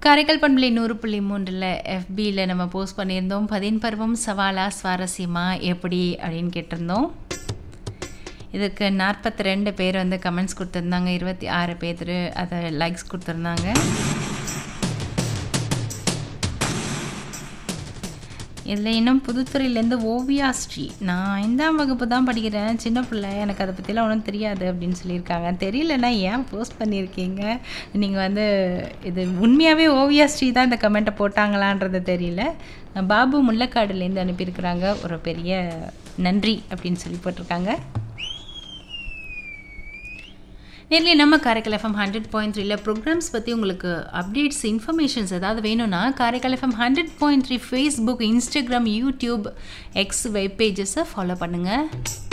காரைக்கால் பண்பலை நூறு புள்ளி மூன்றில் எஃபியில் நம்ம போஸ்ட் பண்ணியிருந்தோம் பதின் பருவம் சவாலா சுவாரஸ்யமா எப்படி அப்படின்னு கேட்டிருந்தோம் இதுக்கு நாற்பத்தி ரெண்டு பேர் வந்து கமெண்ட்ஸ் கொடுத்துருந்தாங்க இருபத்தி ஆறு பேர் அதை லைக்ஸ் கொடுத்துருந்தாங்க இதில் இன்னும் புதுத்துறையிலேருந்து ஓவியா ஸ்ரீ நான் ஐந்தாம் வகுப்பு தான் படிக்கிறேன் சின்ன பிள்ளை எனக்கு அதை பற்றிலாம் ஒன்றும் தெரியாது அப்படின்னு சொல்லியிருக்காங்க தெரியலன்னா ஏன் போஸ்ட் பண்ணியிருக்கீங்க நீங்கள் வந்து இது உண்மையாகவே ஓவியா ஸ்ரீ தான் இந்த கமெண்ட்டை போட்டாங்களான்றது தெரியல பாபு முள்ளக்காடுலேருந்து அனுப்பியிருக்கிறாங்க ஒரு பெரிய நன்றி அப்படின்னு சொல்லி போட்டிருக்காங்க நேர்லயே நம்ம காரைக்கால் எஃப்எம் ஹண்ட்ரட் பாயிண்ட் த்ரீல ப்ரோக்ராம்ஸ் பற்றி உங்களுக்கு அப்டேட்ஸ் இன்ஃபர்மேஷன்ஸ் ஏதாவது வேணும்னா Karaikal FM hundred point three Facebook Instagram YouTube X web பேஜஸை ஃபாலோ பண்ணுங்கள்